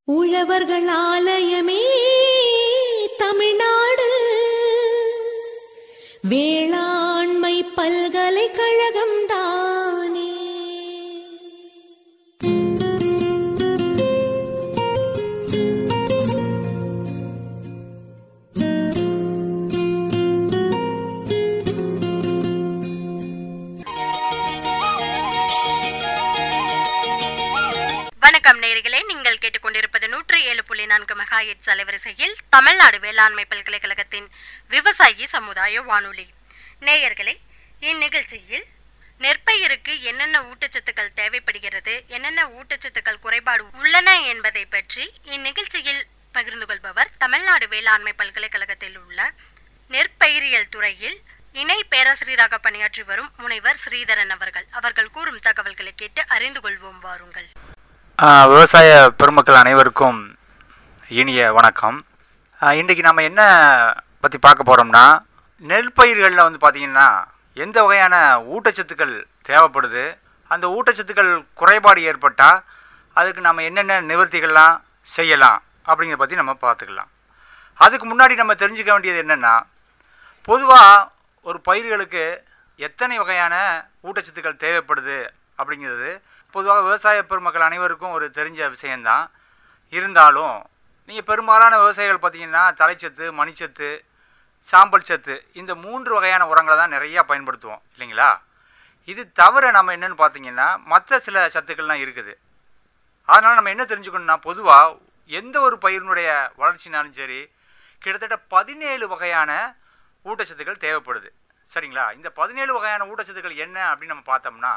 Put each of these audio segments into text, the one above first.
உழவர்கள் ஆலயமே தமிழ்நாடு வேளாண்மை பல்கலைக்கழகம் தானே வணக்கம் நேயர்களே நீங்கள் கேட்டுக்கொண்டிருப்பது நூற்று ஏழு புள்ளி நான்கு மெகாஹெட்ஸ் அலைவரிசையில் தமிழ்நாடு வேளாண்மை பல்கலைக்கழகத்தின் விவசாயி சமுதாய வானொலி நேயர்களே இந்நிகழ்ச்சியில் நெற்பயிருக்கு என்னென்ன ஊட்டச்சத்துக்கள் தேவைப்படுகிறது என்னென்ன ஊட்டச்சத்துக்கள் குறைபாடு உள்ளன என்பதை பற்றி இந்நிகழ்ச்சியில் பகிர்ந்து கொள்பவர் தமிழ்நாடு வேளாண்மை பல்கலைக்கழகத்தில் உள்ள நெற்பயிரியல் துறையில் இணை பேராசிரியராக பணியாற்றி வரும் முனைவர் ஸ்ரீதரன் அவர்கள் அவர்கள் கூறும் தகவல்களை கேட்டு அறிந்து கொள்வோம் வாருங்கள் ஆ, விவசாய பெருமக்கள் அனைவருக்கும் இனிய வணக்கம் ஆ, இன்றைக்கு நம்ம என்ன பற்றி பார்க்க போகிறோம்னா நெல் பயிர்களில் வந்து பார்த்திங்கன்னா எந்த வகையான ஊட்டச்சத்துக்கள் தேவைப்படுது அந்த ஊட்டச்சத்துக்கள் குறைபாடு ஏற்பட்டால் அதுக்கு நம்ம என்னென்ன நிவர்த்திகள்லாம் செய்யலாம் அப்படிங்கிறத பற்றி நம்ம பார்த்துக்கலாம் அதுக்கு முன்னாடி நம்ம தெரிஞ்சுக்க வேண்டியது என்னென்னா பொதுவாக ஒரு பயிர்களுக்கு எத்தனை வகையான ஊட்டச்சத்துக்கள் தேவைப்படுது அப்படிங்கிறது பொதுவாக விவசாய பெருமக்கள் அனைவருக்கும் ஒரு தெரிஞ்ச விஷயந்தான் இருந்தாலும் நீங்கள் பெரும்பாலான விவசாயிகள் பார்த்தீங்கன்னா தலைச்சத்து மணிச்சத்து சாம்பல் சத்து இந்த மூன்று வகையான உரங்களை தான் நிறையா பயன்படுத்துவோம் இல்லைங்களா இது தவிர நம்ம என்னென்னு பார்த்தீங்கன்னா மற்ற சில சத்துக்கள்லாம் இருக்குது அதனால் நம்ம என்ன தெரிஞ்சுக்கணும்னா பொதுவாக எந்த ஒரு பயிரினுடைய வளர்ச்சினாலும் சரி கிட்டத்தட்ட பதினேழு வகையான ஊட்டச்சத்துக்கள் தேவைப்படுது சரிங்களா இந்த பதினேழு வகையான ஊட்டச்சத்துக்கள் என்ன அப்படின்னு நம்ம பார்த்தோம்னா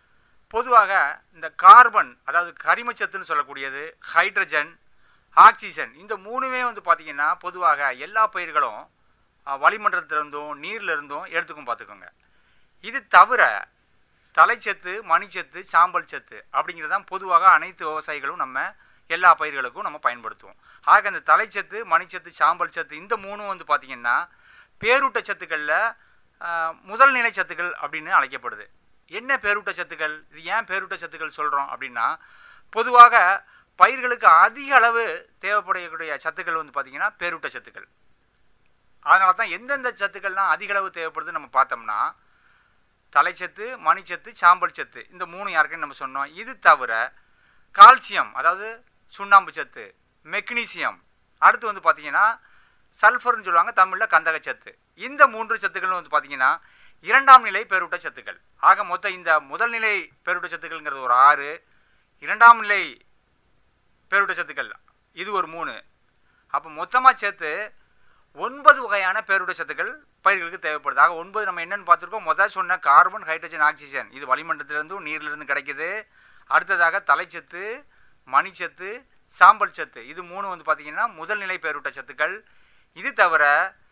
பொதுவாக இந்த கார்பன் அதாவது கரிமச்சத்துன்னு சொல்லக்கூடியது ஹைட்ரஜன் ஆக்சிஜன் இந்த மூணுமே வந்து பார்த்திங்கன்னா பொதுவாக எல்லா பயிர்களும் அஹ், வளிமண்டலத்திலிருந்தும் நீர்ல இருந்தும் எடுத்துக்கும் பார்த்துக்கோங்க இது தவிர தலைச்சத்து மணிச்சத்து சாம்பல் சத்து அப்படிங்கிறது தான் பொதுவாக அனைத்து விவசாயிகளும் நம்ம எல்லா பயிர்களுக்கும் நம்ம பயன்படுத்துவோம் ஆக அந்த தலைச்சத்து மணிச்சத்து சாம்பல் சத்து இந்த மூணும் வந்து பார்த்திங்கன்னா பேரூட்ட சத்துக்களில் முதல் நிலை சத்துக்கள் அப்படின்னு அழைக்கப்படுது என்ன பேரூட்ட சத்துக்கள் இது ஏன் பேரூட்ட சத்துக்கள் சொல்கிறோம் அப்படின்னா பொதுவாக பயிர்களுக்கு அதிக அளவு தேவைப்படக்கூடிய சத்துக்கள் வந்து பார்த்திங்கன்னா பேரூட்ட சத்துக்கள் அதனால தான் எந்தெந்த சத்துக்கள்லாம் அதிக அளவு தேவைப்படுதுன்னு நம்ம பார்த்தோம்னா தலைச்சத்து மணிச்சத்து சாம்பல் சத்து இந்த மூணு யாருக்குன்னு நம்ம சொன்னோம் இது தவிர கால்சியம் அதாவது சுண்ணாம்பு சத்து மெக்னீசியம் அடுத்து வந்து பார்த்தீங்கன்னா சல்ஃபர்னு சொல்லுவாங்க தமிழில் கந்தகச்சத்து இந்த மூன்று சத்துக்கள் வந்து பார்த்தீங்கன்னா இரண்டாம் நிலை பெருட்ட சத்துக்கள் ஆக மொத்தம் இந்த முதல் நிலை பெருட்ட சத்துக்கள்ங்கிறது ஒரு ஆறு இரண்டாம் நிலை பெருட்ட சத்துக்கள் இது ஒரு மூணு அப்போ மொத்தமாக சேர்த்து ஒன்பது வகையான பேருட சத்துக்கள் பயிர்களுக்கு தேவைப்படுது ஆக ஒன்பது நம்ம என்னென்னு பார்த்துருக்கோம் முதல் சொன்ன கார்பன் ஹைட்ரஜன் ஆக்சிஜன் இது வளிமண்டலத்திலிருந்தும் நீர்லேருந்து கிடைக்குது அடுத்ததாக தலைச்சத்து மணிச்சத்து சாம்பல் சத்து இது மூணு வந்து பார்த்திங்கன்னா முதல் நிலை பேரூட்ட சத்துக்கள் இது தவிர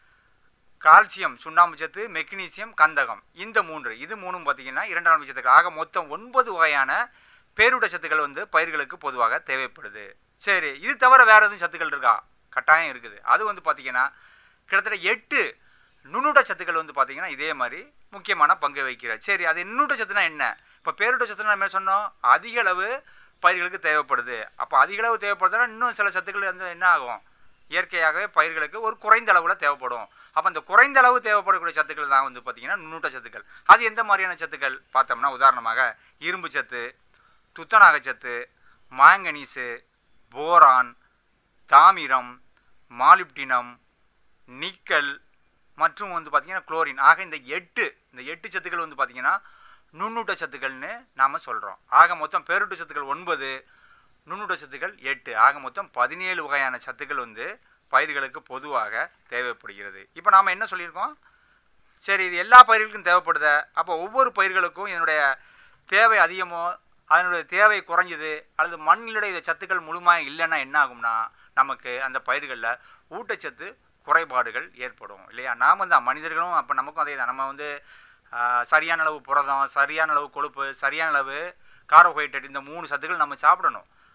கால்சியம் சுண்ணாம்பு சத்து மெக்னீசியம் கந்தகம் இந்த மூன்று இது மூணும் பார்த்தீங்கன்னா இரண்டாம் நிலை சத்துக்கள் ஆக மொத்தம் ஒன்பது வகையான பேரூட்ட சத்துக்கள் வந்து பயிர்களுக்கு பொதுவாக தேவைப்படுது சரி இது தவிர வேறு எதுவும் சத்துக்கள் இருக்கா கட்டாயம் இருக்குது அது வந்து பார்த்திங்கன்னா கிட்டத்தட்ட எட்டு நுண்ணூட்ட சத்துக்கள் வந்து பார்த்திங்கன்னா இதே மாதிரி முக்கியமான பங்கு வகிக்கிறது சரி அது நுண்ணூட்ட சத்துனா என்ன இப்போ பேரூட்ட சத்துனா நம்ம என்ன சொன்னோம் அதிக அளவு பயிர்களுக்கு தேவைப்படுது அப்போ அதிக அளவு தேவைப்படுதுன்னா இன்னும் சில சத்துக்கள் வந்து என்ன ஆகும் இயற்கையாகவே பயிர்களுக்கு ஒரு குறைந்த அளவில் தேவைப்படும் அப்போ அந்த குறைந்த அளவு தேவைப்படக்கூடிய சத்துக்கள் தான் வந்து பார்த்திங்கன்னா நுண்ணூட்ட சத்துக்கள் அது எந்த மாதிரியான சத்துக்கள் பார்த்தோம்னா உதாரணமாக இரும்பு சத்து துத்தநாக சத்து மாங்கனீஸு போரான் தாமிரம் மாலிப்டினம் நிக்கல் மற்றும் வந்து பார்த்திங்கன்னா குளோரின் ஆக இந்த எட்டு இந்த எட்டு சத்துக்கள் வந்து பார்த்திங்கன்னா நுண்ணூட்ட சத்துக்கள்னு நாம் சொல்கிறோம் ஆக மொத்தம் பேரூட்ட சத்துக்கள் ஒன்பது நுண்ணூட்ட சத்துக்கள் எட்டு ஆக மொத்தம் பதினேழு வகையான சத்துக்கள் வந்து பயிர்களுக்கு பொதுவாக தேவைப்படுகிறது இப்போ நாம் என்ன சொல்லியிருக்கோம் சரி இது எல்லா பயிர்களுக்கும் தேவைப்படுத அப்போ ஒவ்வொரு பயிர்களுக்கும் இதனுடைய தேவை அதிகமோ அதனுடைய தேவை குறைஞ்சுது அல்லது மண்ணிலுடைய சத்துக்கள் முழுமையாக இல்லைன்னா என்ன ஆகும்னா நமக்கு அந்த பயிர்களில் ஊட்டச்சத்து குறைபாடுகள் ஏற்படும் இல்லையா நாம் தான் மனிதர்களும் அப்போ நமக்கும் அதே தான் நம்ம வந்து ஆ, சரியான அளவு புரதம் சரியான அளவு கொழுப்பு சரியான அளவு கார்போஹைட்ரேட் இந்த மூணு சத்துக்கள் நம்ம சாப்பிடணும்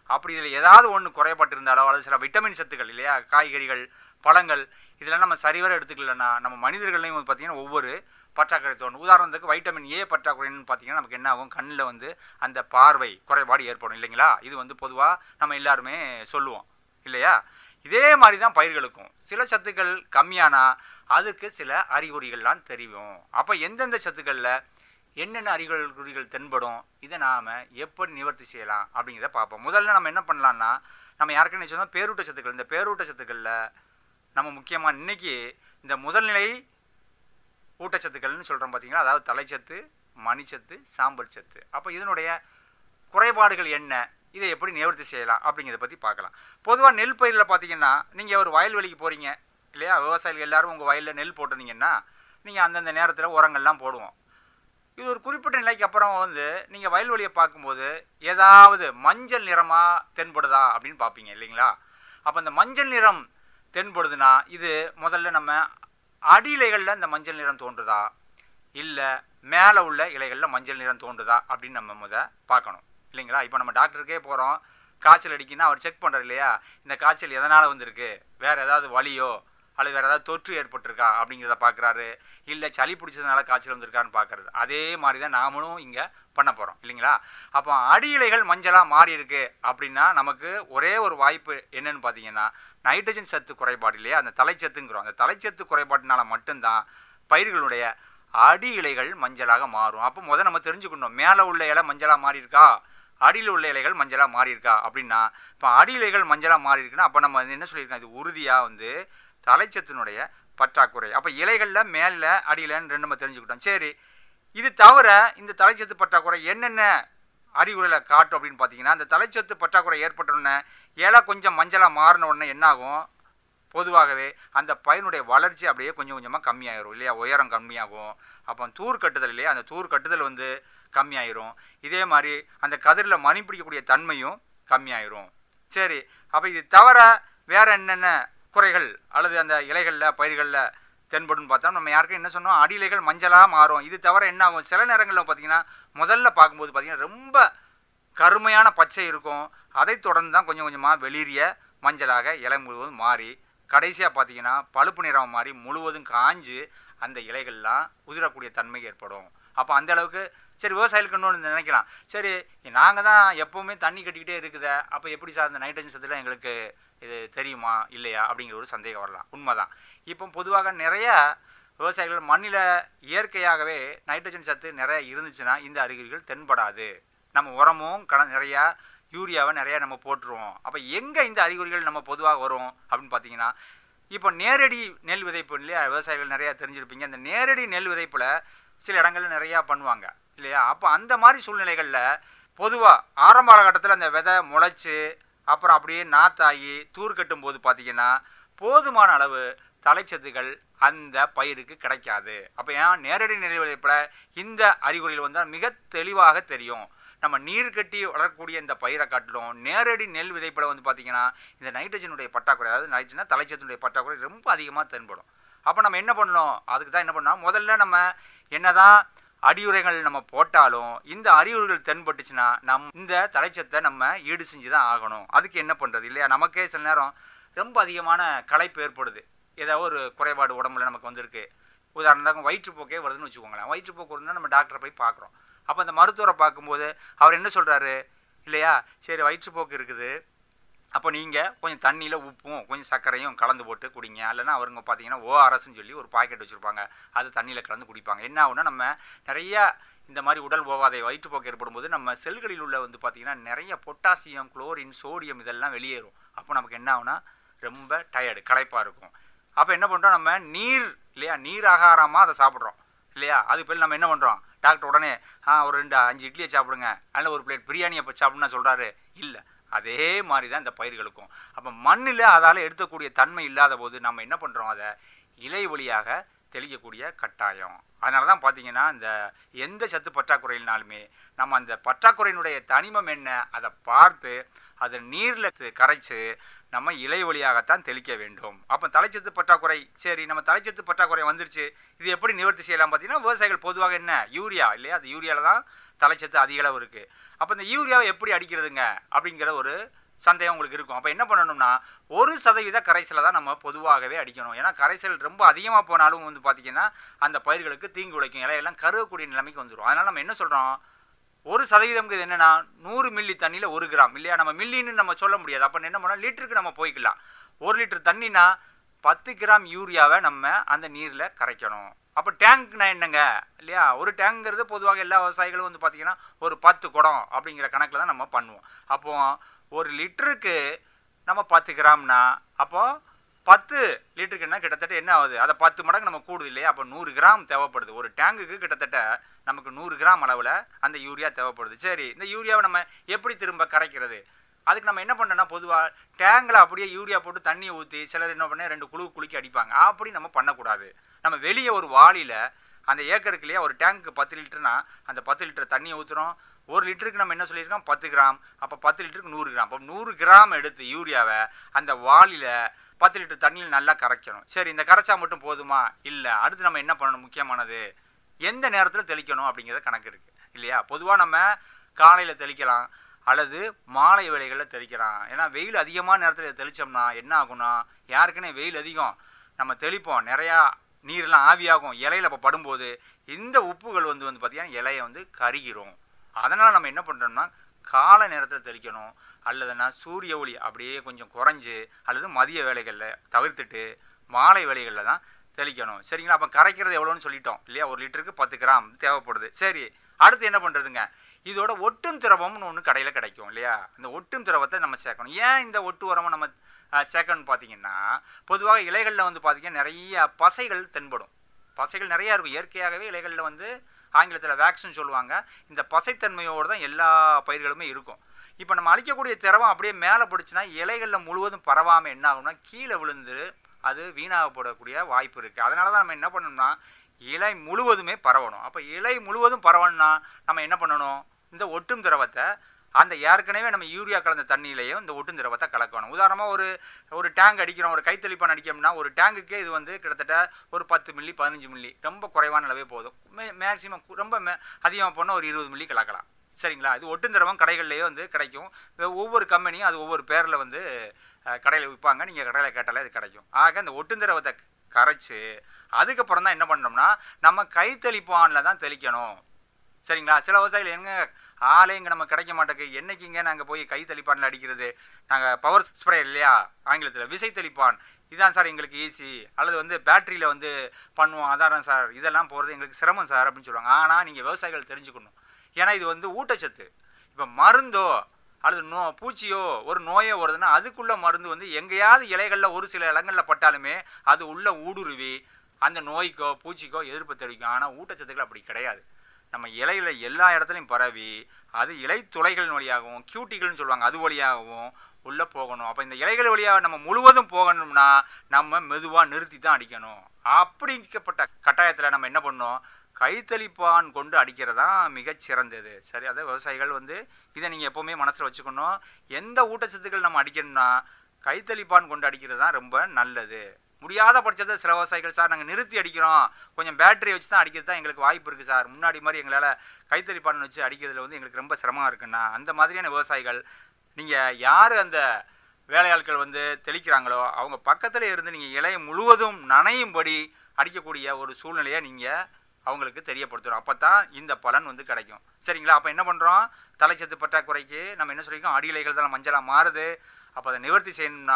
அப்படி இதில் ஏதாவது ஒன்று குறைபாட்டிருந்தாலோ அல்லது சில விட்டமின் சத்துக்கள் இல்லையா காய்கறிகள் பழங்கள் இதெல்லாம் நம்ம சரிவர எடுத்துக்கலன்னா நம்ம மனிதர்களையும் வந்து பார்த்திங்கன்னா ஒவ்வொரு பற்றாக்குறை தோணும் உதாரணத்துக்கு வைட்டமின் ஏ பற்றாக்குறைன்னு பார்த்தீங்கன்னா நமக்கு என்ன ஆகும் கண்ணில் வந்து அந்த பார்வை குறைபாடு ஏற்படும் இல்லைங்களா இது வந்து பொதுவாக நம்ம எல்லாருமே சொல்லுவோம் இல்லையா இதே மாதிரி தான் பயிர்களுக்கும் சில சத்துக்கள் கம்மியானா அதுக்கு சில அறிகுறிகள்லாம் தெரியும் அப்போ எந்தெந்த சத்துக்களில் என்னென்ன அறிகுறிகள் தென்படும் இதை நாம் எப்படி நிவர்த்தி செய்யலாம் அப்படிங்கிறத பார்ப்போம் முதல்ல நம்ம என்ன பண்ணலாம்னா நம்ம யாருக்குன்னு சொன்னால் பேரூட்ட சத்துக்கள் இந்த பேரூட்ட சத்துக்களில் நம்ம முக்கியமாக இன்னைக்கு இந்த முதல்நிலை ஊட்டச்சத்துக்கள்னு சொல்கிறோம் பார்த்தீங்களா அதாவது தலைச்சத்து மணிச்சத்து சாம்பல் சத்து அப்போ இதனுடைய குறைபாடுகள் என்ன இதை எப்படி நிவர்த்தி செய்யலாம் அப்படிங்கிறத பற்றி பார்க்கலாம் பொதுவாக நெல் பயிரில் பார்த்தீங்கன்னா நீங்கள் ஒரு வயல்வெளிக்கு போகிறீங்க இல்லையா விவசாயிகள் எல்லாரும் உங்கள் வயலில் நெல் போட்டிருந்தீங்கன்னா நீங்கள் அந்தந்த நேரத்தில் உரங்கள்லாம் போடுவோம் இது ஒரு குறிப்பிட்ட நிலைக்கு அப்புறம் வந்து நீங்கள் வயல்வெளியை பார்க்கும்போது ஏதாவது மஞ்சள் நிறமாக தென்படுதா அப்படின்னு பார்ப்பீங்க இல்லைங்களா அப்போ இந்த மஞ்சள் நிறம் தென்படுதுன்னா இது முதல்ல நம்ம அடியிலைகளில் இந்த மஞ்சள் நிறம் தோன்றுதா இல்லை மேலே உள்ள இலைகளில் மஞ்சள் நிறம் தோன்றுதா அப்படின்னு நம்ம முத பார்க்கணும் இல்லைங்களா இப்போ நம்ம டாக்டருக்கே போகிறோம் காய்ச்சல் அடிக்குன்னா அவர் செக் பண்ணுறாரு இல்லையா இந்த காய்ச்சல் எதனால் வந்திருக்கு வேறு ஏதாவது வலியோ அல்லது வேறு ஏதாவது தொற்று ஏற்பட்டிருக்கா அப்படிங்கிறத பார்க்குறாரு இல்லை சளி பிடிச்சதுனால காய்ச்சல் வந்திருக்கான்னு பார்க்குறது அதே மாதிரி தான் நாமளும் இங்கே பண்ண போகிறோம் இல்லைங்களா அப்போ அடி இலைகள் மஞ்சளாக மாறி இருக்கு அப்படின்னா நமக்கு ஒரே ஒரு வாய்ப்பு என்னன்னு பார்த்தீங்கன்னா நைட்ரஜன் சத்து குறைபாடு இல்லையா அந்த தலைச்சத்துங்கிறோம் அந்த தலைச்சத்து குறைபாட்டினால மட்டும்தான் பயிர்களுடைய அடி இலைகள் மஞ்சளாக மாறும் அப்போ முதல் நம்ம தெரிஞ்சுக்கணும் மேலே உள்ள இலை மஞ்சளாக மாறி இருக்கா அடியில் உள்ள இலைகள் மஞ்சளாக மாறி இருக்கா அப்படின்னா இப்போ அடி இலைகள் மஞ்சளாக மாறி இருக்குன்னா அப்போ நம்ம வந்து என்ன சொல்லியிருக்கோம் இது உறுதியாக வந்து தலைச்சத்தினுடைய பற்றாக்குறை அப்போ இலைகளில் மேலே அடியிலன்னு ரெண்டு நம்ம தெரிஞ்சுக்கிட்டோம் சரி இது தவிர இந்த தலைச்சத்து பற்றாக்குறை என்னென்ன அறிகுறிகளை காட்டும் அப்படின்னு பார்த்தீங்கன்னா இந்த தலைச்சத்து பற்றாக்குறை ஏற்பட்ட உடனே இலை கொஞ்சம் மஞ்சளாக மாறின உடனே என்னாகும் பொதுவாகவே அந்த பயினுடைய வளர்ச்சி அப்படியே கொஞ்சம் கொஞ்சமாக கம்மியாயிரும் இல்லையா உயரம் கம்மியாகும் அப்போ தூர் கட்டுதல் இல்லையா அந்த தூர் கட்டுதல் வந்து கம்மியாயிரும் இதே மாதிரி அந்த கதிரில் மணி பிடிக்கக்கூடிய தன்மையும் கம்மியாயிரும் சரி அப்போ இது தவிர வேற என்னென்ன குறைகள் அல்லது அந்த இலைகளில் பயிர்களில் தென்படும் பார்த்தா நம்ம யாருக்கும் என்ன சொன்னோம் அடி இலைகள் மஞ்சளாக மாறும் இது தவிர என்ன ஆகும் சில நேரங்களில் பார்த்தீங்கன்னா முதல்ல பார்க்கும்போது பார்த்தீங்கன்னா ரொம்ப கருமையான பச்சை இருக்கும் அதை தொடர்ந்து தான் கொஞ்சம் கொஞ்சமாக வெளிரிய மஞ்சளாக இலை முழுவதும் மாறி கடைசியாக பார்த்தீங்கன்னா பழுப்பு நிறம் மாறி முழுவதும் காஞ்சு அந்த இலைகள்லாம் உதிரக்கூடிய தன்மை ஏற்படும் அப்போ அந்த அளவுக்கு சரி விவசாயிகளுக்கு இன்னொன்று நினைக்கலாம் சரி நாங்கள் தான் எப்போவுமே தண்ணி கட்டிக்கிட்டே இருக்குதே அப்போ எப்படி சார் இந்த நைட்ரஜன் சத்துலாம் எங்களுக்கு இது தெரியுமா இல்லையா அப்படிங்கிற ஒரு சந்தேகம் வரலாம் உண்மைதான் இப்போ பொதுவாக நிறைய விவசாயிகள் மண்ணில் இயற்கையாகவே நைட்ரஜன் சத்து நிறைய இருந்துச்சுன்னா இந்த அறிகுறிகள் தென்படாது நம்ம உரமும் கட நிறையா யூரியாவை நிறையா நம்ம போட்டுருவோம் அப்போ எங்கே இந்த அறிகுறிகள் நம்ம பொதுவாக வரும் அப்படின்னு பார்த்தீங்கன்னா இப்போ நேரடி நெல் விதைப்பு இல்லையா விவசாயிகள் நிறையா தெரிஞ்சிருப்பீங்க அந்த நேரடி நெல் விதைப்பில் சில இடங்கள்ல நிறையா பண்ணுவாங்க இல்லையா அப்போ அந்த மாதிரி சூழ்நிலைகளில் பொதுவாக ஆரம்ப காலகட்டத்தில் அந்த விதை முளைச்சு அப்புறம் அப்படியே நாத்தாகி தூர் கட்டும் போது பார்த்தீங்கன்னா போதுமான அளவு தலைச்சத்துகள் அந்த பயிருக்கு கிடைக்காது அப்போ ஏன் நேரடி நெல் விதைப்பில் இந்த அறிகுறிகள் வந்தால் மிக தெளிவாக தெரியும் நம்ம நீர் கட்டி வளரக்கூடிய இந்த பயிரை காட்டிலும் நேரடி நெல் விதைப்பில் வந்து பார்த்தீங்கன்னா இந்த நைட்ரஜனுடைய பற்றாக்குறை அதாவது நைட்ரஜனா தலைச்சத்தினுடைய பற்றாக்குறை ரொம்ப அதிகமாக தென்படும் அப்போ நம்ம என்ன பண்ணணும் அதுக்கு தான் என்ன பண்ணோம் முதல்ல நம்ம என்னதான் அடியுரைகள் நம்ம போட்டாலும் இந்த அறிகுறிகள் தென்பட்டுச்சுன்னா நம் இந்த தலைச்சத்தை நம்ம ஈடு செஞ்சு தான் ஆகணும் அதுக்கு என்ன பண்ணுறது இல்லையா நமக்கே சில நேரம் ரொம்ப அதிகமான களைப்பு ஏற்படுது ஏதாவது ஒரு குறைபாடு உடம்புல நமக்கு வந்திருக்கு உதாரணத்துக்கு வயிற்றுப்போக்கே வருதுன்னு வச்சுக்கோங்களேன் வயிற்றுப்போக்கு இருந்தால் நம்ம டாக்டரை போய் பார்க்குறோம் அப்போ அந்த மருத்துவரை பார்க்கும்போது அவர் என்ன சொல்கிறாரு இல்லையா சரி வயிற்றுப்போக்கு இருக்குது அப்போ நீங்கள் கொஞ்சம் தண்ணியில் உப்பும் கொஞ்சம் சர்க்கரையும் கலந்து போட்டு குடிங்க இல்லைன்னா அவருங்க பார்த்தீங்கன்னா ஓஆர்எஸ்ன்னு சொல்லி ஒரு பாக்கெட் வச்சுருப்பாங்க அது தண்ணியில் கலந்து குடிப்பாங்க என்ன ஆகுனா நம்ம நிறையா இந்த மாதிரி உடல் ஓவாதை வயிற்றுப்போக்கு ஏற்படும் போது நம்ம செல்களில் உள்ள வந்து பார்த்திங்கன்னா நிறைய பொட்டாசியம் குளோரின் சோடியம் இதெல்லாம் வெளியேறும் அப்போ நமக்கு என்ன ஆகுனா ரொம்ப டயர்டு களைப்பாக இருக்கும் அப்போ என்ன பண்ணுறோம் நம்ம நீர் இல்லையா நீர் ஆகாரமாக அதை சாப்பிட்றோம் இல்லையா அது பேர் நம்ம என்ன பண்ணுறோம் டாக்டர் உடனே ஆ ஒரு ரெண்டு அஞ்சு இட்லியை சாப்பிடுங்க அல்ல ஒரு பிளேட் பிரியாணியை சாப்பிடுன்னா சொல்கிறாரு இல்லை அதே மாதிரி தான் இந்த பயிர்களுக்கும் அப்போ மண்ணில் அதால் எடுக்கக்கூடிய தன்மை இல்லாத போது நம்ம என்ன பண்ணுறோம் அதை இலை வழியாக தெளிக்கக்கூடிய கட்டாயம் அதனால தான் பார்த்தீங்கன்னா இந்த எந்த சத்து பற்றாக்குறையினாலுமே நம்ம அந்த பற்றாக்குறையினுடைய தனிமம் என்ன அதை பார்த்து அதை நீரில் கரைச்சு நம்ம இலை வழியாகத்தான் தெளிக்க வேண்டும் அப்போ தலைச்சத்து பற்றாக்குறை சரி நம்ம தலைச்சத்து பற்றாக்குறை வந்துருச்சு இது எப்படி நிவர்த்தி செய்யலாம் பார்த்தீங்கன்னா விவசாயிகள் பொதுவாக என்ன யூரியா இல்லையா அந்த யூரியாவில் தான் தலைச்சத்து அதிக அளவு இருக்குது அப்போ இந்த யூரியாவை எப்படி அடிக்கிறதுங்க அப்படிங்கிற ஒரு சந்தேகம் உங்களுக்கு இருக்கும் அப்போ என்ன பண்ணணும்னா ஒரு சதவீத கரைசலை தான் நம்ம பொதுவாகவே அடிக்கணும் ஏன்னா கரைசல் ரொம்ப அதிகமாக போனாலும் வந்து பார்த்திங்கன்னா அந்த பயிர்களுக்கு தீங்கு உழைக்கும் இலையெல்லாம் கருகக்கூடிய நிலைமைக்கு வந்துடும் அதனால் நம்ம என்ன சொல்கிறோம் ஒரு சதவீதம்ங்கிறது என்னன்னா நூறு மில்லி தண்ணியில் ஒரு கிராம் இல்லையா நம்ம மில்லின்னு நம்ம சொல்ல முடியாது அப்போ என்ன பண்ணால் லிட்டருக்கு நம்ம போய்க்கலாம் ஒரு லிட்டர் தண்ணினா பத்து கிராம் யூரியாவை நம்ம அந்த நீரில் கரைக்கணும் அப்போ டேங்க்னா என்னங்க இல்லையா ஒரு டேங்க்ங்கிறது பொதுவாக எல்லா விவசாயிகளும் வந்து பார்த்திங்கன்னா ஒரு பத்து குடம் அப்படிங்கிற கணக்கில் தான் நம்ம பண்ணுவோம் அப்போ ஒரு லிட்டருக்கு நம்ம பத்து கிராம்னா அப்போ பத்து லிட்டருக்கு என்ன கிட்டத்தட்ட என்ன ஆகுது அதை பத்து மடங்கு நம்ம கூடுது இல்லையா அப்போ நூறு கிராம் தேவைப்படுது ஒரு டேங்குக்கு கிட்டத்தட்ட நமக்கு நூறு கிராம் அளவில் அந்த யூரியா தேவைப்படுது சரி இந்த யூரியாவை நம்ம எப்படி திரும்ப கரைக்கிறது அதுக்கு நம்ம என்ன பண்ணோம்னா பொதுவாக டேங்கில் அப்படியே யூரியா போட்டு தண்ணியை ஊற்றி சிலர் என்ன பண்ண ரெண்டு குழு குலுக்கி அடிப்பாங்க அப்படி நம்ம பண்ணக்கூடாது நம்ம வெளியே ஒரு வாளியில் அந்த ஏக்கருக்கு இல்லையா ஒரு டேங்க்கு பத்து லிட்டர்னா அந்த பத்து லிட்டர் தண்ணியை ஊற்றுறோம் ஒரு லிட்டருக்கு நம்ம என்ன சொல்லியிருக்கோம் பத்து கிராம் அப்போ பத்து லிட்டருக்கு நூறு கிராம் அப்போ நூறு கிராம் எடுத்து யூரியாவை அந்த வாளியில் பத்து லிட்டர் தண்ணியில் நல்லா கரைக்கணும் சரி இந்த கரைச்சா மட்டும் போதுமா இல்லை அடுத்து நம்ம என்ன பண்ணணும் முக்கியமானது எந்த நேரத்தில் தெளிக்கணும் அப்படிங்கிறத கணக்கு இருக்குது இல்லையா பொதுவாக நம்ம காலையில் தெளிக்கலாம் அல்லது மாலை வேளைகளில் தெளிக்கலாம் ஏன்னா வெயில் அதிகமான நேரத்தில் தெளித்தோம்னா என்ன ஆகும்னா யாருக்குன்னே வெயில் அதிகம் நம்ம தெளிப்போம் நிறையா நீர்லாம் ஆவியாகும் இலையில இப்போ படும்போது இந்த உப்புகள் வந்து வந்து பார்த்திங்கன்னா இலையை வந்து கருகிரும் அதனால் நம்ம என்ன பண்ணுறோம்னா காலை நேரத்தில் தெளிக்கணும் அல்லதுன்னா சூரிய ஒளி அப்படியே கொஞ்சம் குறைஞ்சு அல்லது மதிய வேலைகளில் தவிர்த்துட்டு மாலை வேலைகளில் தான் தெளிக்கணும் சரிங்களா அப்போ கரைக்கிறது எவ்வளோன்னு சொல்லிட்டோம் இல்லையா ஒரு லிட்டருக்கு பத்து கிராம் தேவைப்படுது சரி அடுத்து என்ன பண்ணுறதுங்க இதோட ஒட்டும் திரவம்னு ஒன்று கடையில் கிடைக்கும் இல்லையா இந்த ஒட்டும் திரவத்தை நம்ம சேர்க்கணும் ஏன் இந்த ஒட்டு உரமை நம்ம அஹ், சேர்க்கணும்னு பார்த்தீங்கன்னா பொதுவாக இலைகளில் வந்து பார்த்தீங்கன்னா நிறைய பசைகள் தென்படும் பசைகள் நிறையா இருக்கும் இயற்கையாகவே இலைகளில் வந்து ஆங்கிலத்தில் வேக்ஸ்னு சொல்லுவாங்க இந்த பசைத்தன்மையோடு தான் எல்லா பயிர்களுமே இருக்கும் இப்போ நம்ம அழிக்கக்கூடிய திரவம் அப்படியே மேலே பிடிச்சுன்னா இலைகளில் முழுவதும் பரவாமல் என்ன ஆகும்னா கீழே விழுந்து அது வீணாகப்படக்கூடிய வாய்ப்பு இருக்குது அதனால தான் நம்ம என்ன பண்ணணும்னா இலை முழுவதுமே பரவணும் அப்போ இலை முழுவதும் பரவணும்னா நம்ம என்ன பண்ணணும் இந்த ஒட்டும் திரவத்தை அந்த ஏற்கனவே நம்ம யூரியா கலந்த தண்ணியிலையும் இந்த ஒட்டும் திரவத்தை கலக்கணும் உதாரணமாக ஒரு ஒரு டேங்க் அடிக்கிறோம் ஒரு கைத்தளிப்பான் அடிக்கணும்னா ஒரு டேங்குக்கே இது வந்து கிட்டத்தட்ட ஒரு பத்து மில்லி பதினஞ்சு மில்லி ரொம்ப குறைவான அளவே போதும் மே மேக்ஸிமம் ரொம்ப மே அதிகமாக போனால் ஒரு இருபது மில்லி கலக்கலாம் சரிங்களா இது ஒட்டும் திரவம் கடைகள்லேயே வந்து கிடைக்கும் வெ- ஒவ்வொரு கம்பெனியும் அது ஒவ்வொரு பேரில் வந்து கடையில் விற்பாங்க நீங்கள் கடையில் கேட்டாலே அது கிடைக்கும் ஆக இந்த ஒட்டும் திரவத்தை கரைச்சு அதுக்கப்புறம் தான் என்ன பண்ணோம்னா நம்ம கைத்தளிப்பானில் தான் தெளிக்கணும் சரிங்களா சில விவசாயிகள் எங்க ஆளே இங்கே நம்ம கிடைக்க மாட்டேங்குது என்னைக்குங்க நாங்கள் போய் கை தெளிப்பானில் அடிக்கிறது நாங்கள் பவர் ஸ்ப்ரே இல்லையா ஆங்கிலத்தில் விசை தெளிப்பான் இதான் சார் எங்களுக்கு ஈஸி அல்லது வந்து பேட்டரியில் வந்து பண்ணுவோம் அதான் சார் இதெல்லாம் போகிறது எங்களுக்கு சிரமம் சார் அப்படின்னு சொல்லுவாங்க ஆனால் நீங்கள் விவசாயிகள் தெரிஞ்சுக்கணும் ஏன்னா இது வந்து ஊட்டச்சத்து இப்போ மருந்தோ அல்லது நோ பூச்சியோ ஒரு நோயோ வருதுன்னா அதுக்குள்ள மருந்து வந்து எங்கேயாவது இலைகளில் ஒரு சில இடங்களில் பட்டாலுமே அது உள்ள ஊடுருவி அந்த நோய்க்கோ பூச்சிக்கோ எதிர்ப்பு தெரிவிக்கும் ஆனால் ஊட்டச்சத்துக்கள் அப்படி கிடையாது நம்ம இலையில எல்லா இடத்துலையும் பரவி அது இலை துளைகள் வழியாகவும் கியூட்டிகள்னு சொல்லுவாங்க அது வழியாகவும் உள்ளே போகணும் அப்போ இந்த இலைகள் வழியாக நம்ம முழுவதும் போகணும்னா நம்ம மெதுவாக நிறுத்தி தான் அடிக்கணும் அப்படிங்கப்பட்ட கட்டாயத்தில் நம்ம என்ன பண்ணோம் கைத்தளிப்பான் கொண்டு அடிக்கிறது தான் மிகச் சிறந்தது சரி அதை விவசாயிகள் வந்து இதை நீங்கள் எப்போவுமே மனசில் வச்சுக்கணும் எந்த ஊட்டச்சத்துக்கள் நம்ம அடிக்கணும்னா கைத்தளிப்பான் கொண்டு அடிக்கிறது தான் ரொம்ப நல்லது முடியாத பட்சத்தில் சில விவசாயிகள் சார் நாங்கள் நிறுத்தி அடிக்கிறோம் கொஞ்சம் பேட்டரி வச்சு தான் அடிக்கிறது தான் எங்களுக்கு வாய்ப்பு இருக்குது சார் முன்னாடி மாதிரி எங்களால் கைத்தறிப்பான் வச்சு அடிக்கிறதுல வந்து எங்களுக்கு ரொம்ப சிரமமாக இருக்குன்னா அந்த மாதிரியான விவசாயிகள் நீங்கள் யார் அந்த வேலையாட்கள் வந்து தெளிக்கிறாங்களோ அவங்க பக்கத்தில் இருந்து நீங்கள் இலையை முழுவதும் நனையும்படி அடிக்கக்கூடிய ஒரு சூழ்நிலையை நீங்கள் அவங்களுக்கு தெரியப்படுத்தணும் அப்போ தான் இந்த பலன் வந்து கிடைக்கும் சரிங்களா அப்போ என்ன பண்ணுறோம் தலைச்சத்து பற்றாக்குறைக்கு நம்ம என்ன சொல்லியிருக்கோம் அடி இலைகள் தான் மஞ்சளாக மாறுது அப்போ அதை நிவர்த்தி செய்யணும்னா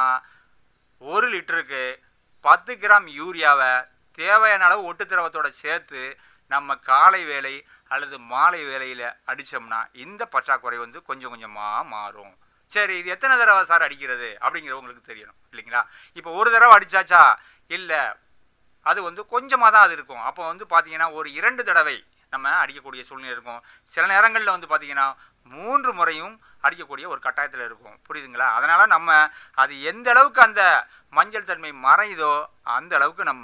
ஒரு லிட்டருக்கு பத்து கிராம் யூரியாவை தேவையான அளவு ஒட்டு திரவத்தோட சேர்த்து நம்ம காலை வேலை அல்லது மாலை வேலையில் அடித்தோம்னா இந்த பற்றாக்குறை வந்து கொஞ்சம் கொஞ்சமாக மாறும் சரி இது எத்தனை தடவை சார் அடிக்கிறது அப்படிங்கிறவங்களுக்கு தெரியணும் இல்லைங்களா இப்போ ஒரு தடவை அடிச்சாச்சா இல்லை அது வந்து கொஞ்சமாக தான் அது இருக்கும் அப்போ வந்து பார்த்தீங்கன்னா ஒரு இரண்டு தடவை நம்ம அடிக்கக்கூடிய சூழ்நிலை இருக்கும் சில நேரங்களில் வந்து பார்த்தீங்கன்னா மூன்று முறையும் அடிக்கக்கூடிய ஒரு கட்டாயத்தில் இருக்கும் புரியுதுங்களா அதனால் நம்ம அது எந்த அளவுக்கு அந்த மஞ்சள் தன்மை மறையுதோ அந்த அளவுக்கு நம்ம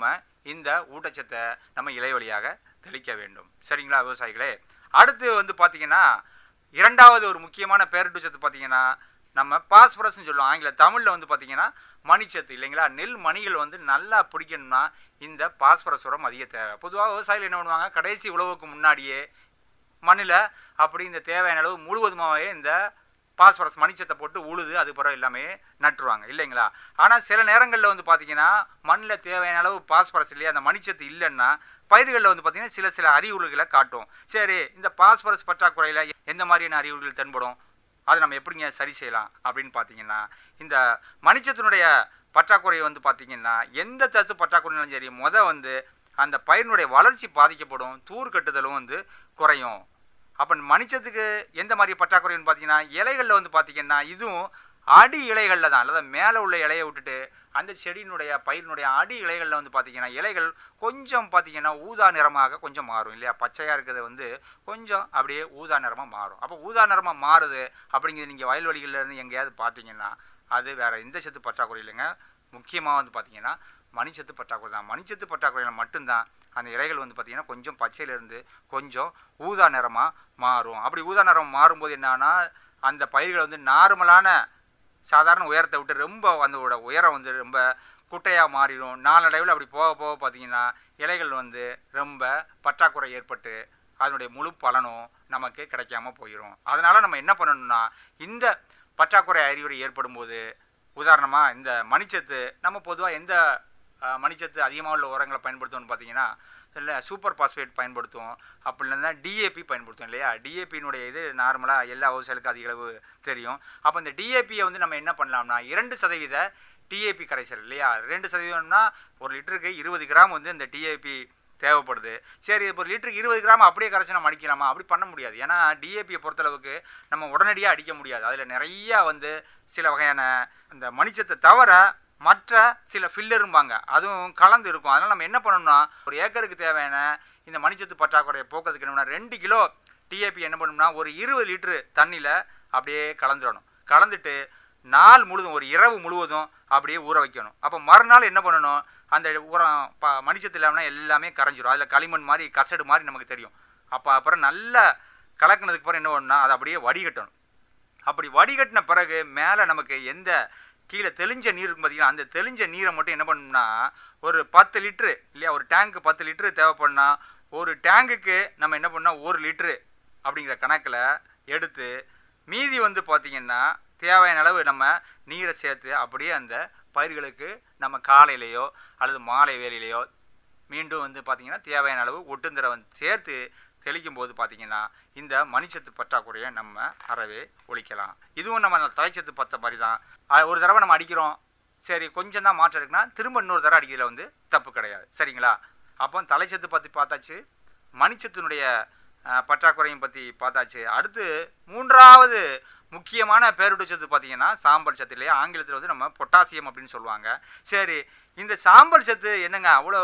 இந்த ஊட்டச்சத்தை நம்ம இலை வழியாக தெளிக்க வேண்டும் சரிங்களா விவசாயிகளே அடுத்து வந்து பார்த்தீங்கன்னா இரண்டாவது ஒரு முக்கியமான பேரட்டுச்சத்து பார்த்தீங்கன்னா நம்ம பாஸ்பரஸ்னு சொல்லுவோம் ஆங்கில தமிழில் வந்து பார்த்தீங்கன்னா மணிச்சத்து இல்லைங்களா நெல் மணிகள் வந்து நல்லா பிடிக்கணும்னா இந்த பாஸ்பரஸ் உரம் அதிக தேவை பொதுவாக விவசாயிகள் என்ன பண்ணுவாங்க கடைசி உழவுக்கு முன்னாடியே மண்ணில் அப்படி இந்த தேவையான அளவு முழுவதுமாகவே இந்த பாஸ்பரஸ் மணிச்சத்தை போட்டு உழுது அது பிறகு எல்லாமே நட்டுருவாங்க இல்லைங்களா ஆனால் சில நேரங்களில் வந்து பார்த்தீங்கன்னா மண்ணில் தேவையான அளவு பாஸ்பரஸ் இல்லையா அந்த மணிச்சத்து இல்லைன்னா பயிர்களில் வந்து பார்த்தீங்கன்னா சில சில அறிகுறிகளை காட்டும் சரி இந்த பாஸ்பரஸ் பற்றாக்குறையில் எந்த மாதிரியான அறிகுறிகள் தென்படும் அதை நம்ம எப்படிங்க சரி செய்யலாம் அப்படின்னு பார்த்தீங்கன்னா இந்த மணிச்சத்தினுடைய பற்றாக்குறை வந்து பார்த்தீங்கன்னா எந்த சத்து பற்றாக்குறைனாலும் சரி முத வந்து அந்த பயிரினுடைய வளர்ச்சி பாதிக்கப்படும் தூர் கட்டுதலும் வந்து குறையும் அப்போ மணிச்சத்துக்கு எந்த மாதிரி பற்றாக்குறைன்னு பார்த்தீங்கன்னா இலைகளில் வந்து பார்த்தீங்கன்னா இதுவும் அடி இலைகளில் தான் அல்லது மேலே உள்ள இலையை விட்டுட்டு அந்த செடியினுடைய பயிரினுடைய அடி இலைகளில் வந்து பார்த்தீங்கன்னா இலைகள் கொஞ்சம் பார்த்தீங்கன்னா ஊதா நிறமாக கொஞ்சம் மாறும் இல்லையா பச்சையாக இருக்கிறது வந்து கொஞ்சம் அப்படியே ஊதா நிறமாக மாறும் அப்போ ஊதா நிறமாக மாறுது அப்படிங்கிறது நீங்கள் வயல்வெளிகளில் இருந்து எங்கேயாவது பார்த்தீங்கன்னா அது வேற எந்த சத்து பற்றாக்குறை இல்லைங்க முக்கியமாக வந்து பார்த்தீங்கன்னா மணிச்சத்து பற்றாக்குறை தான் மணிச்சத்து பற்றாக்குறையில் மட்டும்தான் அந்த இலைகள் வந்து பார்த்தீங்கன்னா கொஞ்சம் பச்சையிலேருந்து கொஞ்சம் ஊதா நிறமாக மாறும் அப்படி ஊதா நிறம் மாறும்போது என்னன்னா அந்த பயிர்கள் வந்து நார்மலான சாதாரண உயரத்தை விட்டு ரொம்ப அதோட உயரம் வந்து ரொம்ப குட்டையாக மாறிடும் நாளடைவில் அப்படி போக போக பார்த்தீங்கன்னா இலைகள் வந்து ரொம்ப பற்றாக்குறை ஏற்பட்டு அதனுடைய முழு பலனும் நமக்கு கிடைக்காம போயிடும் அதனால் நம்ம என்ன பண்ணணும்னா இந்த பற்றாக்குறை அறிகுறி ஏற்படும் போது உதாரணமாக இந்த மணிச்சத்து நம்ம பொதுவாக எந்த அஹ், மணிச்சத்து அதிகமாக உள்ள உரங்களை பயன்படுத்துவோம்னு பார்த்தீங்கன்னா இல்லை சூப்பர் பாஸ்பேட் பயன்படுத்துவோம் அப்படி இல்லைன்னா டிஏபி பயன்படுத்துவோம் இல்லையா டிஏபியினுடைய இது நார்மலாக எல்லா விவசாயிகளுக்கும் அதிக அளவு தெரியும் அப்போ இந்த டிஏபியை வந்து நம்ம என்ன பண்ணலாம்னா இரண்டு சதவீத டிஏபி கரைசல் இல்லையா ரெண்டு சதவீதம்னா ஒரு லிட்டருக்கு இருபது கிராம் வந்து இந்த டிஏபி தேவைப்படுது சரி இப்போ லிட்டருக்கு இருபது கிராம் அப்படியே கரைச்சி நம்ம அடிக்கலாமா அப்படி பண்ண முடியாது ஏன்னா டிஏபியை பொறுத்தளவுக்கு நம்ம உடனடியாக அடிக்க முடியாது அதில் நிறையா வந்து சில வகையான இந்த மணிச்சத்தை தவிர மற்ற சில ஃபில்லரும்பாங்க அதுவும் கலந்து இருக்கும் அதனால் நம்ம என்ன பண்ணணும்னா ஒரு ஏக்கருக்கு தேவையான இந்த மணிச்சத்து பற்றாக்குறையை போக்குறதுக்கு என்னன்னா ரெண்டு கிலோ டிஏபி என்ன பண்ணணும்னா ஒரு இருபது லிட்டரு தண்ணியில் அப்படியே கலந்துடணும் கலந்துட்டு நாள் முழுதும் ஒரு இரவு முழுவதும் அப்படியே ஊற வைக்கணும் அப்போ மறுநாள் என்ன பண்ணணும் அந்த உரம் ப மணிச்சத்து இல்லாமல் எல்லாமே கரைஞ்சிரும் அதில் களிமண் மாதிரி கசடு மாதிரி நமக்கு தெரியும் அப்போ அப்புறம் நல்லா கலக்குனதுக்கு அப்புறம் என்ன பண்ணணும்னா அதை அப்படியே வடிகட்டணும் அப்படி வடிகட்டின பிறகு மேலே நமக்கு எந்த கீழே தெளிஞ்ச நீர் இருக்கும் பார்த்தீங்கன்னா அந்த தெளிஞ்ச நீரை மட்டும் என்ன பண்ணணும்னா ஒரு பத்து லிட்ரு இல்லையா ஒரு டேங்க்கு பத்து லிட்ரு தேவைப்படுனா ஒரு டேங்குக்கு நம்ம என்ன பண்ணால் ஒரு லிட்ரு அப்படிங்கிற கணக்கில் எடுத்து மீதி வந்து பார்த்திங்கன்னா தேவையான அளவு நம்ம நீரை சேர்த்து அப்படியே அந்த பயிர்களுக்கு நம்ம காலையிலையோ அல்லது மாலை வேலையிலையோ மீண்டும் வந்து பார்த்திங்கன்னா தேவையான அளவு ஒட்டுந்திர வந்து சேர்த்து தெளிக்கும் போது பார்த்திங்கன்னா இந்த மணிச்சத்து பற்றாக்குறையை நம்ம அறவே ஒழிக்கலாம் இதுவும் நம்ம தலைச்சத்து பத்த மாதிரி தான் அஹ் ஒரு தடவை நம்ம அடிக்கிறோம் சரி கொஞ்சம் தான் மாற்றம் இருக்குன்னா திரும்ப இன்னொரு தடவை அடிக்கிறதுல வந்து தப்பு கிடையாது சரிங்களா அப்போ தலைச்சத்து பற்றி பார்த்தாச்சு மணிச்சத்தினுடைய அஹ், பற்றாக்குறையும் பற்றி பார்த்தாச்சு அடுத்து மூன்றாவது முக்கியமான பேருடச்சத்து பார்த்தீங்கன்னா சாம்பல் சத்து இல்லையா ஆங்கிலத்தில் வந்து நம்ம பொட்டாசியம் அப்படின்னு சொல்லுவாங்க சரி இந்த சாம்பல் சத்து என்னங்க அவ்வளோ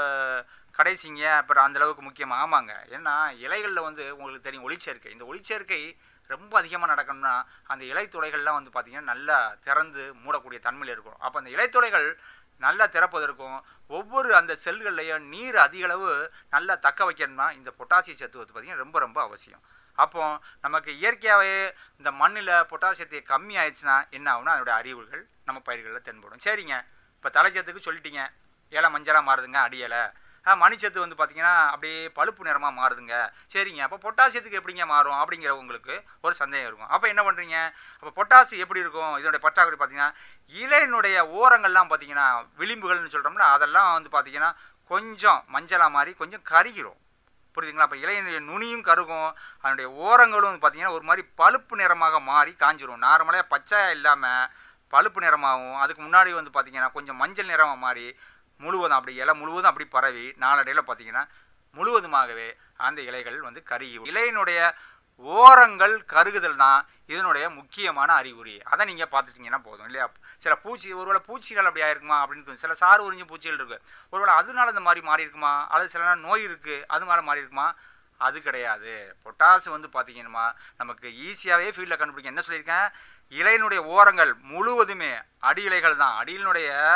கடைசிங்க அப்புறம் அந்த அளவுக்கு முக்கியம் ஆமாங்க ஏன்னா இலைகளில் வந்து உங்களுக்கு தெரியும் ஒளிச்சேர்க்கை இந்த ஒளிச்சேர்க்கை ரொம்ப அதிகமாக நடக்கணும்னா அந்த இலைத்துளைகள்லாம் வந்து பார்த்திங்கன்னா நல்லா திறந்து மூடக்கூடிய தன்மையில் இருக்கும் அப்போ அந்த இலைத்துளைகள் நல்லா திறப்பதற்கும் ஒவ்வொரு அந்த செல்கள்லையும் நீர் அதிக அளவு நல்லா தக்க வைக்கணும்னா இந்த பொட்டாசிய சத்து வந்து பார்த்திங்கன்னா ரொம்ப ரொம்ப அவசியம் அப்போ நமக்கு இயற்கையாகவே இந்த மண்ணில் பொட்டாசியத்தை கம்மி ஆயிடுச்சுன்னா என்ன ஆகும்னா அதனுடைய அறிவுகள் நம்ம பயிர்களில் தென்படும் சரிங்க இப்போ தலைச்சத்துக்கு சொல்லிட்டீங்க இலை மஞ்சளாக மாறுதுங்க அடி இலை ஆ, மணிச்சத்து வந்து பார்த்தீங்கன்னா அப்படியே பழுப்பு நிறமாக மாறுதுங்க சரிங்க அப்போ பொட்டாசியத்துக்கு எப்படிங்க மாறும் அப்படிங்கிற உங்களுக்கு ஒரு சந்தேகம் இருக்கும் அப்போ என்ன பண்ணுறீங்க அப்போ பொட்டாசி எப்படி இருக்கும் இதனுடைய பற்றாக்குறை பார்த்தீங்கன்னா இலையினுடைய ஓரங்கள்லாம் பார்த்தீங்கன்னா விளிம்புகள்னு சொல்கிறோம்ல அதெல்லாம் வந்து பார்த்தீங்கன்னா கொஞ்சம் மஞ்சளாக மாறி கொஞ்சம் கருகிரும் புரியுதுங்களா அப்போ இலையினுடைய நுனியும் கருகும் அதனுடைய ஓரங்களும் வந்து பார்த்தீங்கன்னா ஒரு மாதிரி பழுப்பு நிறமாக மாறி காஞ்சிரும் நார்மலாக பச்சையாக இல்லாமல் பழுப்பு நிறமாகவும் அதுக்கு முன்னாடி வந்து பார்த்தீங்கன்னா கொஞ்சம் மஞ்சள் நிறமாக மாறி முழுவதும் அப்படி இலை முழுவதும் அப்படி பரவி நாளடைவில் பார்த்தீங்கன்னா முழுவதுமாகவே அந்த இலைகள் வந்து கருகி இலையினுடைய ஓரங்கள் கருகுதல் தான் இதனுடைய முக்கியமான அறிகுறி அதை நீங்கள் பார்த்துட்டீங்கன்னா போதும் இல்லையா சில பூச்சி ஒருவேளை பூச்சிகள் அப்படி ஆயிருக்குமா அப்படின்னு தோணும். சில சாறு உறிஞ்சும் பூச்சிகள் இருக்குது ஒருவேளை அதனால இந்த மாதிரி மாறி இருக்குமா அல்லது சில நேரம் நோய் இருக்குது அது மேலே மாறி இருக்குமா அது கிடையாது பொட்டாசு வந்து பார்த்தீங்கன்னா நமக்கு ஈஸியாகவே ஃபீல்டில் கண்டுபிடிக்க என்ன சொல்லியிருக்கேன் இலையினுடைய ஓரங்கள் முழுவதுமே அடி இலைகள் தான் அடியினுடைய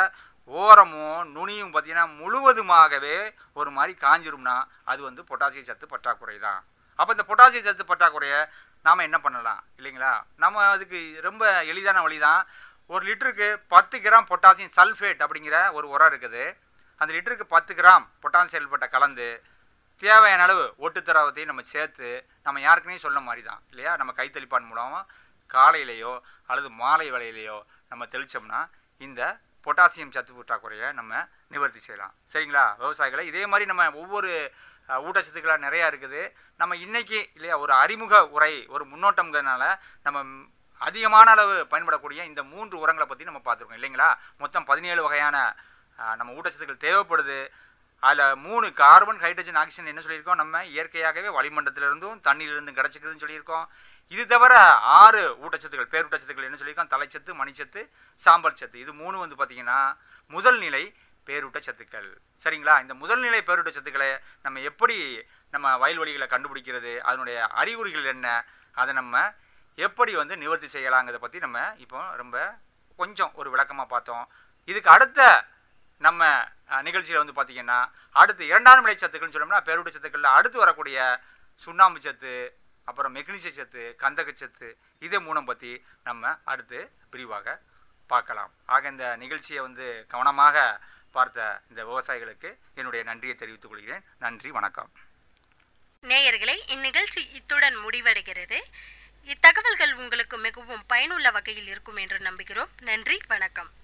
ஓரமும் நுனியும் பார்த்தீங்கன்னா முழுவதுமாகவே ஒரு மாதிரி காஞ்சிரும்னா அது வந்து பொட்டாசிய சத்து பற்றாக்குறை தான் அப்போ இந்த பொட்டாசிய சத்து பற்றாக்குறையை நாம் என்ன பண்ணலாம் இல்லைங்களா நம்ம அதுக்கு ரொம்ப எளிதான வழி தான் ஒரு லிட்டருக்கு பத்து கிராம் பொட்டாசியம் சல்ஃபேட் அப்படிங்கிற ஒரு உரம் இருக்குது அந்த லிட்டருக்கு பத்து கிராம் பொட்டாசியம் சல்ஃபேட்டை கலந்து தேவையான அளவு ஒட்டு திரவத்தையும் நம்ம சேர்த்து நம்ம யாருக்குனே சொல்ல மாதிரி தான் இல்லையா நம்ம கைத்தளிப்பான் மூலமாக காலையிலையோ அல்லது மாலை வேளையிலையோ நம்ம தெளித்தோம்னா இந்த பொட்டாசியம் சத்து பற்றாக்குறையை நம்ம நிவர்த்தி செய்யலாம் சரிங்களா விவசாயிகளை இதே மாதிரி நம்ம ஒவ்வொரு அஹ், ஊட்டச்சத்துக்களாக நிறையா இருக்குது நம்ம இன்னைக்கு இல்லையா ஒரு அறிமுக உரை ஒரு முன்னோட்டம்ங்கிறதுனால நம்ம ம், அதிகமான அளவு பயன்படக்கூடிய இந்த மூன்று உரங்களை பற்றி நம்ம பார்த்துருக்கோம் இல்லைங்களா மொத்தம் பதினேழு வகையான அஹ், நம்ம ஊட்டச்சத்துக்கள் தேவைப்படுது அதில் மூணு கார்பன் ஹைட்ரஜன் ஆக்சிஜன் என்ன சொல்லியிருக்கோம் நம்ம இயற்கையாகவே வளிமண்டலத்திலிருந்தும் தண்ணியிலிருந்தும் கிடச்சிக்குதுன்னு சொல்லியிருக்கோம் இது தவிர ஆறு ஊட்டச்சத்துக்கள் பேரூட்டச்சத்துக்கள் என்ன சொல்லியிருக்கோம் தலைச்சத்து மணிச்சத்து சாம்பல் சத்து இது மூணு வந்து பார்த்தீங்கன்னா முதல் நிலை பேரூட்டச்சத்துக்கள் சரிங்களா இந்த முதல் நிலை பேரூட்டச்சத்துக்களை நம்ம எப்படி நம்ம வயல்வெளிகளை கண்டுபிடிக்கிறது அதனுடைய அறிகுறிகள் என்ன அதை நம்ம எப்படி வந்து நிவர்த்தி செய்யலாங்கிறத பற்றி நம்ம இப்போ ரொம்ப கொஞ்சம் ஒரு விளக்கமாக பார்த்தோம் இதுக்கு அடுத்த நம்ம நிகழ்ச்சியில் வந்து பார்த்தீங்கன்னா அடுத்து இரண்டாம் நிலை சத்துக்கள்னு சொன்னோம்னா பேரூட்ட சத்துக்களில் அடுத்து வரக்கூடிய சுண்ணாம்பு சத்து அப்புறம் மெக்னீசிய சத்து கந்தக சத்து இதை மூணும் பற்றி நம்ம அடுத்து விரிவாக பார்க்கலாம் ஆக இந்த நிகழ்ச்சியை வந்து கவனமாக பார்த்த இந்த விவசாயிகளுக்கு என்னுடைய நன்றியை தெரிவித்துக் கொள்கிறேன் நன்றி வணக்கம் நேயர்களே இந்நிகழ்ச்சி இத்துடன் முடிவடைகிறது இத்தகவல்கள் உங்களுக்கு மிகவும் பயனுள்ள வகையில் இருக்கும் என்று நம்புகிறோம் நன்றி வணக்கம்